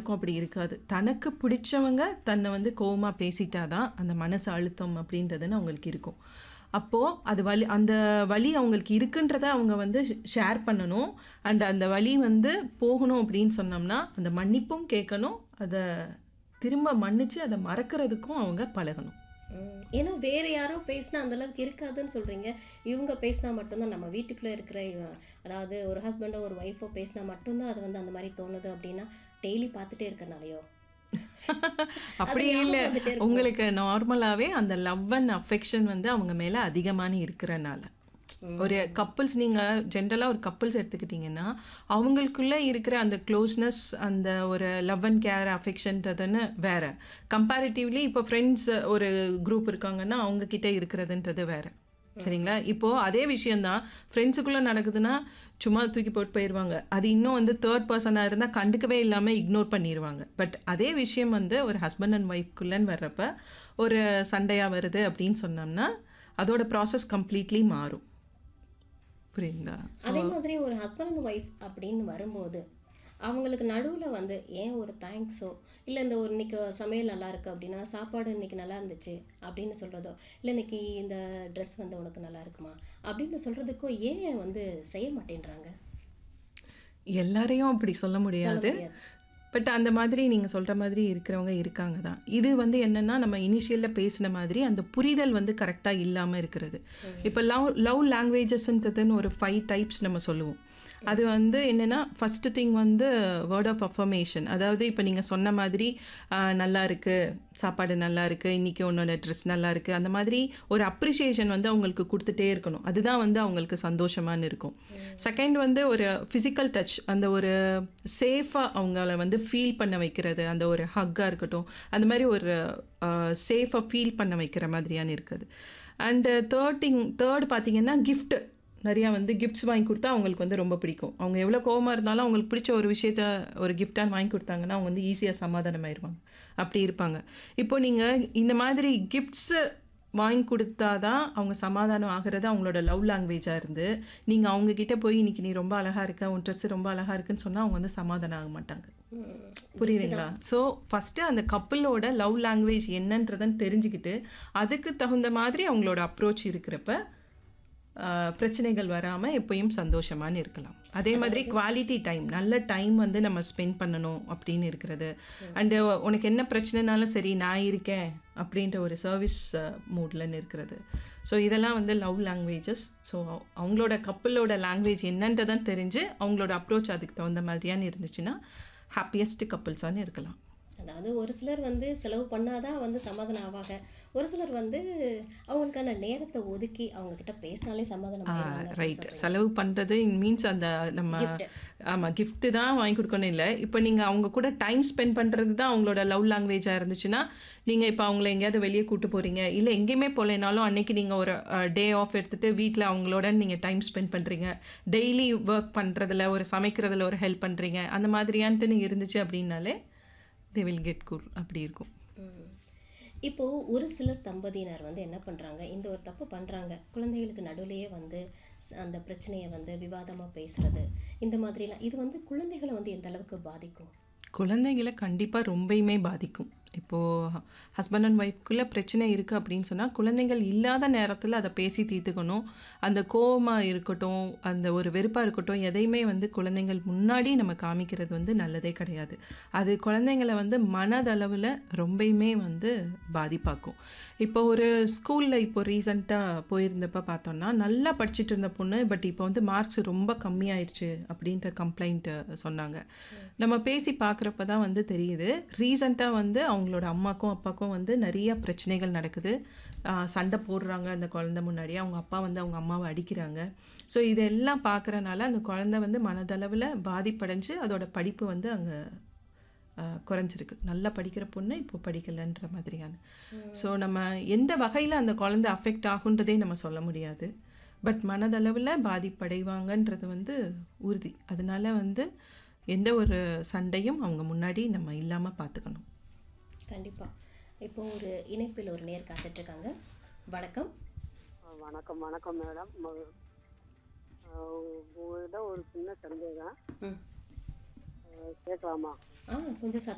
எல்லாருக்கும் அப்படி இருக்காது தனக்கு பிடிச்சவங்க தன்னை வந்து கோவமா பேசிட்டாதான் அந்த மனசு அழுத்தம் அப்படின்றதுன்னு அவங்களுக்கு இருக்கும் அப்போது அது வலி அந்த வலி அவங்களுக்கு இருக்குன்றத அவங்க வந்து ஷேர் பண்ணணும் அண்ட் அந்த வலி வந்து போகணும் அப்படின்னு சொன்னோம்னா அந்த மன்னிப்பும் கேட்கணும் அதை திரும்ப மன்னிச்சு அதை மறக்கிறதுக்கும் அவங்க பழகணும் ம், ஏன்னா வேற யாரோ பேசினா அந்த அளவுக்கு இருக்காதுன்னு சொல்றீங்க இவங்க பேசினா மட்டும்தான் நம்ம வீட்டுக்குள்ள இருக்கிற இவ- அதாவது ஒரு ஹஸ்பண்டோ ஒரு ஒய்ஃபோ பேசினா மட்டும்தான் அது வந்து அந்த மாதிரி தோணுது அப்படின்னா டெய்லி பார்த்துட்டே இருக்கறனாலயோ அப்படி ஞாபகம் இல்லை வந்துட்டே இருக்கும். உங்களுக்கு நார்மலாகவே அந்த லவ் அண்ட் அஃபெக்ஷன் வந்து அவங்க மேலே அதிகமான இருக்கிறனால ஒரு கப்புள்ஸ் நீங்கள் ஜென்ரலாக ஒரு கப்புள்ஸ் எடுத்துக்கிட்டிங்கன்னா அவங்களுக்குள்ளே இருக்கிற அந்த க்ளோஸ்னஸ் அந்த ஒரு லவ் அண்ட் கேர் அஃபெக்ஷன்றதுன்னு வேற கம்பேரிட்டிவ்லி இப்போ ஃப்ரெண்ட்ஸ் ஒரு குரூப் இருக்காங்கன்னா அவங்க கிட்ட இருக்கிறதுன்றது வேற சரிங்களா இப்போ அதே விஷயம்தான் ஃப்ரெண்ட்ஸுக்குள்ளே நடக்குதுன்னா சும்மா தூக்கி போட்டு போயிடுவாங்க அது இன்னும் வந்து தேர்ட் பர்சனாக இருந்தால் கண்டுக்கவே இல்லாமல் இக்னோர் பண்ணிடுவாங்க பட் அதே விஷயம் வந்து ஒரு ஹஸ்பண்ட் அண்ட் ஒய்ஃப்குள்ளன்னு வர்றப்ப ஒரு சண்டையாக வருது அப்படின்னு சொன்னோம்னா அதோட ப்ராசஸ் கம்ப்ளீட்லி மாறும் புரியுங்களா அதே மாதிரி ஒரு ஹஸ்பண்ட் அண்ட் ஒய்ஃப் அப்படின்னு வரும்போது அவங்களுக்கு நடுவில் வந்து ஏன் ஒரு தேங்க்ஸோ இல்லை இந்த ஒரு இன்னைக்கு சமையல் நல்லா இருக்கு அப்படின்னா சாப்பாடு இன்னைக்கு நல்லா இருந்துச்சு அப்படின்னு சொல்கிறதோ இல்லை இன்னைக்கு இந்த ட்ரெஸ் வந்து உனக்கு நல்லா இருக்குமா அப்படின்னு சொல்கிறதுக்கோ ஏன் வந்து செய்ய மாட்டேன்றாங்க எல்லாரையும் அப்படி சொல்ல முடியாது முடியாது. பட் அந்த மாதிரி நீங்கள் சொல்கிற மாதிரி இருக்கிறவங்க இருக்காங்க தான் இது வந்து என்னென்னா நம்ம இனிஷியலில் பேசின மாதிரி அந்த புரிதல் வந்து கரெக்டாக இல்லாமல் இருக்கிறது இப்போ லவ் லவ் லாங்குவேஜஸ்ன்றதுன்னு ஒரு ஃபைவ் டைப்ஸ் நம்ம சொல்லுவோம் அது வந்து என்னென்னா ஃபஸ்ட்டு திங் வந்து வேர்ட் ஆஃப் அஃபர்மேஷன் அதாவது இப்போ நீங்கள் சொன்ன மாதிரி ஆஹ், நல்லா இருக்குது சாப்பாடு நல்லா இருக்குது இன்றைக்கி உன்னோட ட்ரெஸ் நல்லா இருக்குது அந்த மாதிரி ஒரு அப்ரிசியேஷன் வந்து அவங்களுக்கு கொடுத்துட்டே இருக்கணும் அதுதான் வந்து அவங்களுக்கு சந்தோஷமான்னு இருக்கும் செகண்ட் வந்து ஒரு ஃபிசிக்கல் டச் அந்த ஒரு சேஃபாக அவங்கள வந்து ஃபீல் பண்ண வைக்கிறது அந்த ஒரு ஹக்காக இருக்கட்டும் அந்த மாதிரி ஒரு சேஃபாக ஃபீல் பண்ண வைக்கிற மாதிரியான இருக்குது அண்டு தேர்ட் திங் தேர்ட் பார்த்தீங்கன்னா gift நிறையா வந்து கிஃப்ட்ஸ் வாங்கி கொடுத்தா அவங்களுக்கு வந்து ரொம்ப பிடிக்கும் அவங்க எவ்வளோ கோவமா இருந்தாலும் அவங்களுக்கு பிடிச்ச ஒரு விஷயத்த ஒரு கிஃப்டாக வாங்கி கொடுத்தாங்கன்னா அவங்க வந்து ஈஸியாக சமாதானமாயிருவாங்க அப்படி இருப்பாங்க இப்போ நீங்கள் இந்த மாதிரி கிஃப்ட்ஸு வாங்கி கொடுத்தாதான் அவங்க சமாதானம் ஆகிறது அவங்களோட லவ் லாங்குவேஜாக இருந்து நீங்கள் அவங்க கிட்ட போய் இன்னைக்கு நீ ரொம்ப அழகாக இருக்க உன் ட்ரெஸ் ரொம்ப அழகாக இருக்குன்னு சொன்னால் அவங்க வந்து சமாதானம் ஆக மாட்டாங்க புரியுதுங்களா ஸோ ஃபஸ்ட்டு அந்த கப்பலோட லவ் லாங்குவேஜ் என்னன்றதுன்னு தெரிஞ்சுக்கிட்டு அதுக்கு தகுந்த மாதிரி அவங்களோட அப்ரோச் இருக்கிறப்ப ஆஹ், பிரச்சனைகள் வராமல் எப்பயும் சந்தோஷமான்னு இருக்கலாம் அதே மாதிரி குவாலிட்டி டைம் நல்ல டைம் வந்து நம்ம ஸ்பெண்ட் பண்ணணும் அப்படின்னு இருக்கிறது அண்டு உனக்கு என்ன பிரச்சனைனாலும் சரி நான் இருக்கேன் அப்படின்ற ஒரு சர்வீஸ் மூட்லன்னு இருக்கிறது ஸோ இதெல்லாம் வந்து லவ் லாங்குவேஜஸ் ஸோ அவங்களோட கப்பலோட லாங்குவேஜ் என்னன்றதான் தெரிஞ்சு அவங்களோட அப்ரோச் அதுக்கு தகுந்த மாதிரியான்னு இருந்துச்சுன்னா ஹாப்பியஸ்ட் கப்புள்ஸான்னு இருக்கலாம் அதாவது ஒரு சிலர் வந்து செலவு பண்ணாதான் வந்து சமாதானம் ஆவாங்க ஒரு சிலர் வந்து அவங்களுக்கான நேரத்தை ஒதுக்கி அவங்க கிட்ட பேசினாலே சமாதானம் ஆயிடுவாங்க ரைட் செலவு பண்ணுறது மீன்ஸ் அந்த நம்ம ஆமாம் gift தான் வாங்கி கொடுக்கணும் இல்லை இப்போ நீங்கள் அவங்க கூட டைம் ஸ்பெண்ட் பண்ணுறது தான் அவங்களோட லவ் லாங்குவேஜாக இருந்துச்சுன்னா நீங்கள் இப்போ அவங்கள எங்கேயாவது வெளியே கூட்டு போகிறீங்க இல்லை எங்கேயுமே போகலைனாலும் அன்னைக்கு நீங்கள் ஒரு டே ஆஃப் எடுத்துட்டு வீட்டில் அவங்களோட நீங்கள் டைம் ஸ்பெண்ட் பண்ணுறீங்க டெய்லி ஒர்க் பண்ணுறதுல ஒரு சமைக்கிறதுல ஒரு ஹெல்ப் பண்ணுறீங்க அந்த மாதிரியான்ட்டு நீங்கள் இருந்துச்சு அப்படின்னாலே தே வில் கெட் குட் அப்படி இருக்கும் ம். இப்போ ஒரு சிலர் தம்பதியினர் வந்து என்ன பண்றாங்க இந்த ஒரு தப்பு பண்றாங்க குழந்தைகளுக்கு நடுவுலயே வந்து ஸ்- அந்த பிரச்சனையை வந்து விவாதமா பேசுறது இந்த மாதிரிலாம் இது வந்து குழந்தைகளை வந்து எந்த அளவுக்கு பாதிக்கும் குழந்தைகளை கண்டிப்பாக ரொம்பயுமே பாதிக்கும் இப்போது ஹஸ்பண்ட் அண்ட் ஒய்ஃப்குள்ளே பிரச்சனை இருக்குது அப்படின்னு சொன்னால் குழந்தைகள் இல்லாத நேரத்தில் அதை பேசி தீர்த்துக்கணும் அந்த கோவமாக இருக்கட்டும் அந்த ஒரு வெறுப்பாக இருக்கட்டும் எதையுமே வந்து குழந்தைகள் முன்னாடி நம்ம காமிக்கிறது வந்து நல்லதே கிடையாது அது குழந்தைங்களை வந்து மனதளவில் ரொம்பயுமே வந்து பாதிப்பாக்கும் இப்போ ஒரு ஸ்கூலில் இப்போ ரீசண்டாக போயிருந்தப்ப பார்த்தோம்னா நல்லா படிச்சுட்டு இருந்த பொண்ணு பட் இப்போ வந்து மார்க்ஸ் ரொம்ப கம்மியாயிடுச்சு அப்படின்ற கம்ப்ளைண்ட் சொன்னாங்க நம்ம பேசி பார்க்குறப்ப தான் வந்து தெரியுது ரீசண்டாக வந்து அவங்களோட அம்மாக்கும் அப்பாக்கும் வந்து நிறைய பிரச்சனைகள் நடக்குது ஆஹ் சண்டை போடுறாங்க அந்த குழந்தை முன்னாடி அவங்க அப்பா வந்து அவங்க அம்மாவை அடிக்கிறாங்க ஸோ இதெல்லாம் பார்க்குறனால அந்த குழந்தை வந்து மனதளவில் பாதிப்படைஞ்சு அதோட படிப்பு வந்து அங்கே குறைஞ்சிருக்கு நல்லா படிக்கிற பொண்ணு இப்போ படிக்கலைன்ற மாதிரியான ஸோ நம்ம எந்த வகையில் அந்த குழந்தை அஃபெக்ட் ஆகுன்றதே நம்ம சொல்ல முடியாது பட் மனதளவில் பாதிப்படைவாங்கன்றது வந்து உறுதி அதனால வந்து எந்த ஒரு சண்டையும் அவங்க முன்னாடி நம்ம இல்லாமல் பார்த்துக்கணும் கண்டிப்பா இப்போ ஒரு இணைப்பில் ஒரு நேர் காத்துட்டு இருக்காங்க வணக்கம் வணக்கம் வணக்கம் மேடம் ம- ஆஹ் உங்கள்கிட்ட ஒரு சின்ன சந்தேகம் ம் ஆஹ் கேட்கலாமா ஆ கொஞ்சம்